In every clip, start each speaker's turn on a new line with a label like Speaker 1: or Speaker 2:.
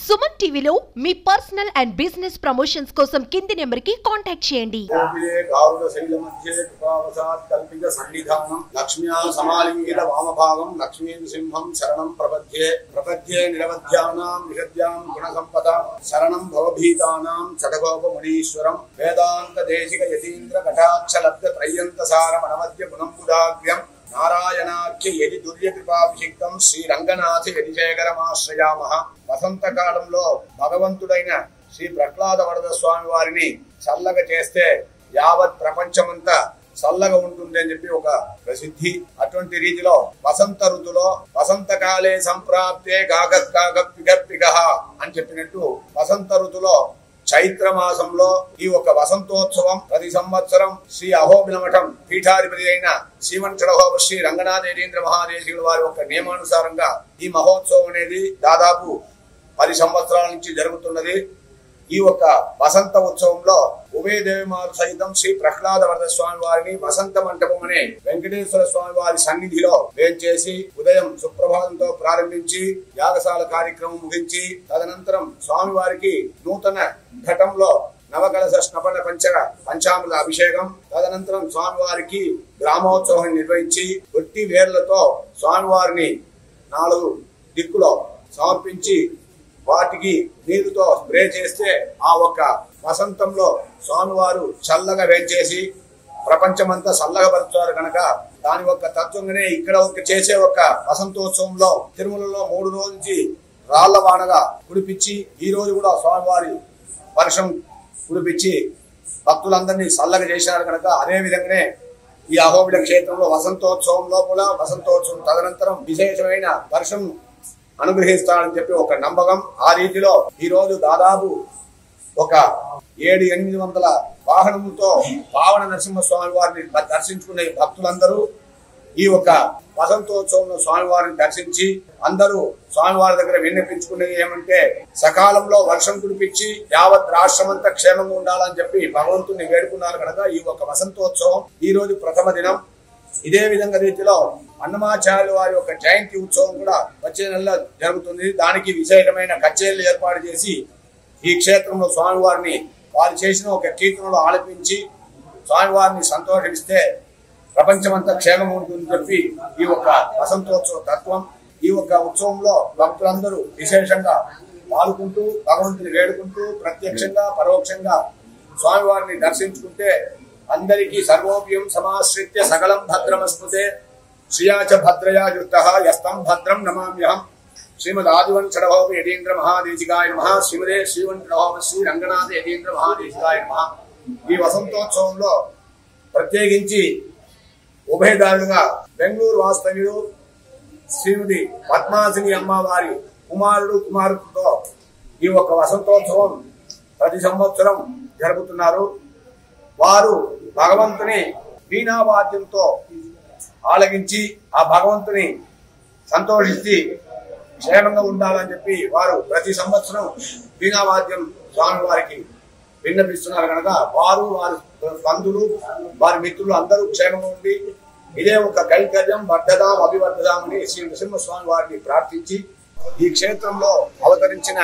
Speaker 1: సుమన్ టీవీలో మీ personal and business promotions కోసం కింది నెంబర్కి కాంటాక్ట్ చేయండి
Speaker 2: కోపిలే గారుడ శైల మధ్యే కృపావసాత్ కల్పిత సన్నిధానం లక్ష్మ్యా సమాలింగిత వామభాగం లక్ష్మీం సింహం శరణం ప్రపద్యే ప్రపద్యే నిరవధ్యానాం నిషద్యాం గుణ సంపద శరణం భవభీతానాం చటగోప మునీశ్వరం వేదాంత దేశిక యతీంద్ర కటాక్ష లబ్ధ త్రయ్యంత సారమనమద్య గుణంబుదాగ్ర్యం నారాయణాఖ్య యది దుర్య కృపాభిషిక్తం శ్రీ రంగనాథ యతిశేఖరమాశ్రయామ వసంత కాలంలో భగవంతుడైన శ్రీ ప్రహ్లాద వరద స్వామి వారిని చల్లగా చేస్తే యావత్ ప్రపంచమంతా చల్లగా ఉంటుంది అని చెప్పి ఒక ప్రసిద్ధి అటువంటి రీతిలో వసంత ఋతులో వసంతకాలే సంప్రాప్తే కాగత్ కాగత్ పిగ అని చెప్పినట్టు వసంత ఋతులో చైత్ర మాసంలో ఈ ఒక వసంతోత్సవం ప్రతి సంవత్సరం శ్రీ అహోబిలమఠం పీఠాధిపతి అయిన శ్రీమంచడహోబ శ్రీ రంగనాథ యతీంద్ర మహాదేశికుల వారి యొక్క నియమానుసారంగా ఈ మహోత్సవం అనేది దాదాపు పది సంవత్సరాల నుంచి జరుగుతున్నది ఈ యొక్క వసంత ఉత్సవంలో ఉభయదేవిమాలు సహితం శ్రీ ప్రహ్లాద వరద స్వామి వారిని వసంత మంటపం అనే వెంకటేశ్వర స్వామి వారి సన్నిధిలో వేంచేసి ఉదయం సుప్రభాతంతో ప్రారంభించి యాగశాల కార్యక్రమం ముగించి తదనంతరం స్వామి వారికి నూతన ఘటంలో నవకలశ స్నపన పంచ పంచామృత అభిషేకం తదనంతరం స్వామివారికి గ్రామోత్సవం నిర్వహించి ఒట్టి వేర్లతో స్వామివారిని నాలుగు దిక్కులో సమర్పించి వాటికి నీరుతో స్ప్రే చేస్తే ఆ ఒక్క వసంతంలో స్వామివారు చల్లగా వేంచేసి ప్రపంచమంతా చల్లగా పరుచుతారు కనుక దాని యొక్క తత్వంగానే ఇక్కడ ఒక చేసే ఒక వసంతోత్సవంలో తిరుమలలో మూడు రోజుల నుంచి రాళ్ల వానగా కుడిపించి ఈ రోజు కూడా స్వామివారి వర్షం కుడిపించి భక్తులందరినీ చల్లగా చేశారు కనుక అదే విధంగానే ఈ అహోబిల క్షేత్రంలో వసంతోత్సవం లోపల వసంతోత్సవం తదనంతరం విశేషమైన వర్షం అనుగ్రహిస్తాడని చెప్పి ఒక నమ్మకం ఆ రీతిలో ఈ రోజు దాదాపు ఒక ఏడు ఎనిమిది వందల వాహనములతో పావన నరసింహస్వామి వారిని దర్శించుకునే భక్తులందరూ ఈ యొక్క వసంతోత్సవంలో స్వామివారిని దర్శించి అందరూ స్వామివారి దగ్గర విన్నపించుకునేది ఏమంటే సకాలంలో వర్షం కురిపించి యావత్ రాష్ట్రమంతా క్షేమంగా ఉండాలని చెప్పి భగవంతుని వేడుకున్నారు కనుక ఈ యొక్క వసంతోత్సవం ఈ రోజు ప్రథమ దినం ఇదే విధంగా రీతిలో అన్నమాచార్యుల వారి యొక్క జయంతి ఉత్సవం కూడా వచ్చే నెలలో జరుగుతుంది దానికి విశేషమైన కచేరీలు ఏర్పాటు చేసి ఈ క్షేత్రంలో స్వామివారిని వారు చేసిన ఒక కీర్తనలు ఆలపించి స్వామివారిని సంతోషిస్తే ప్రపంచమంతా క్షేమం ఉంటుందని చెప్పి ఈ యొక్క వసంతోత్సవ తత్వం ఈ యొక్క ఉత్సవంలో భక్తులందరూ విశేషంగా పాల్గొంటూ భగవంతుని వేడుకుంటూ ప్రత్యక్షంగా పరోక్షంగా స్వామివారిని దర్శించుకుంటే అందరికీ సర్వోప్యం సమాశ్రిత్య సకలం భద్రమస్మృతే శ్రియాచ భద్రయా యుక్త యస్తం భద్రం నమామ్యహం శ్రీమద్ ఆదివన్ చడహోప యతీంద్ర మహాదేశికాయ నమ శ్రీమదే శ్రీవన్ చడహోప శ్రీ రంగనాథ యతీంద్ర మహాదేశికాయ నమ ఈ వసంతోత్సవంలో ప్రత్యేకించి ఉభయదారులుగా బెంగళూరు వాస్తవ్యుడు శ్రీమతి పద్మాసిని అమ్మవారి కుమారుడు కుమారుడితో ఈ యొక్క వసంతోత్సవం ప్రతి సంవత్సరం జరుపుతున్నారు వారు భగవంతుని వీణావాద్యంతో ఆలగించి ఆ భగవంతుని సంతోషించి క్షేమంగా ఉండాలని చెప్పి వారు ప్రతి సంవత్సరం వీణావాద్యం స్వామి వారికి విన్నపిస్తున్నారు కనుక వారు వారి బంధువులు వారి మిత్రులు అందరూ క్షేమంగా ఉండి ఇదే ఒక కైంకర్యం వర్ధదాం అభివర్ధదామని శ్రీ నరసింహస్వామి వారిని ప్రార్థించి ఈ క్షేత్రంలో అవతరించిన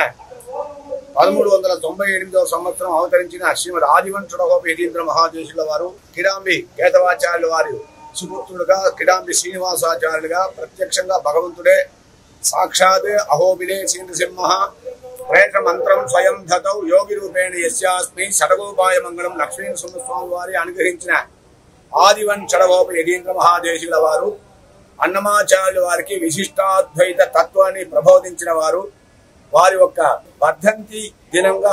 Speaker 2: పదమూడు వందల తొంభై ఎనిమిదవ సంవత్సరం అవతరించిన శ్రీమద్ ఆదివంశుడగోప యతీంద్ర మహాదేశుల వారు కిడాంబి కేతవాచార్యుల వారి సుపుత్రుడుగా కిడాంబి శ్రీనివాసాచార్యులుగా ప్రత్యక్షంగా భగవంతుడే సాక్షాత్ అహోబిలే శ్రీనృసింహ ప్రేష మంత్రం స్వయం ధతౌ యోగి రూపేణ యస్యాస్మి షడగోపాయ మంగళం లక్ష్మీ స్వామి వారి అనుగ్రహించిన ఆదివన్ షడగోప యతీంద్ర మహాదేశుల వారు అన్నమాచార్యుల వారికి విశిష్టాద్వైత తత్వాన్ని ప్రబోధించిన వారు వారి యొక్క వర్ధంతి దినంగా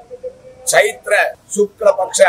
Speaker 2: చైత్ర శుక్ల పక్ష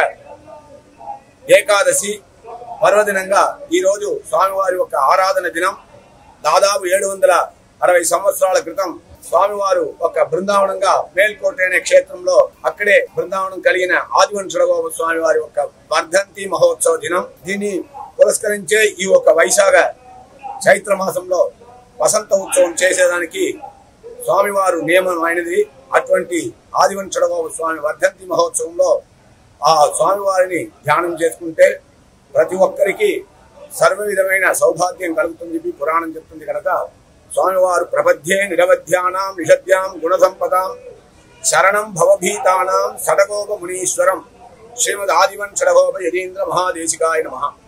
Speaker 2: ఏకాదశి పర్వదినంగా ఈ రోజు స్వామివారి యొక్క ఆరాధన దినం దాదాపు ఏడు వందల అరవై సంవత్సరాల క్రితం స్వామివారు ఒక బృందావనంగా మేల్కోట అనే క్షేత్రంలో అక్కడే బృందావనం కలిగిన ఆదివంశుడగోప స్వామి వారి యొక్క వర్ధంతి మహోత్సవ దినం దీన్ని పురస్కరించే ఈ ఒక వైశాఖ చైత్ర మాసంలో వసంత ఉత్సవం చేసేదానికి స్వామివారు నియమం అయినది అటువంటి ఆదివంశుడగోప స్వామి వర్ధంతి మహోత్సవంలో ఆ స్వామివారిని ధ్యానం చేసుకుంటే ప్రతి ఒక్కరికి సర్వ విధమైన సౌభాగ్యం కలుగుతుంది చెప్పి పురాణం చెప్తుంది కనుక స్వామివారు ప్రపద్యే నిరవధ్యానాం నిషద్యాం గుణ సంపదాం శరణం భవభీతానాం సడగోప మునీశ్వరం శ్రీమద్ ఆదివన్ షడగోప యతీంద్ర మహాదేశికాయ నమః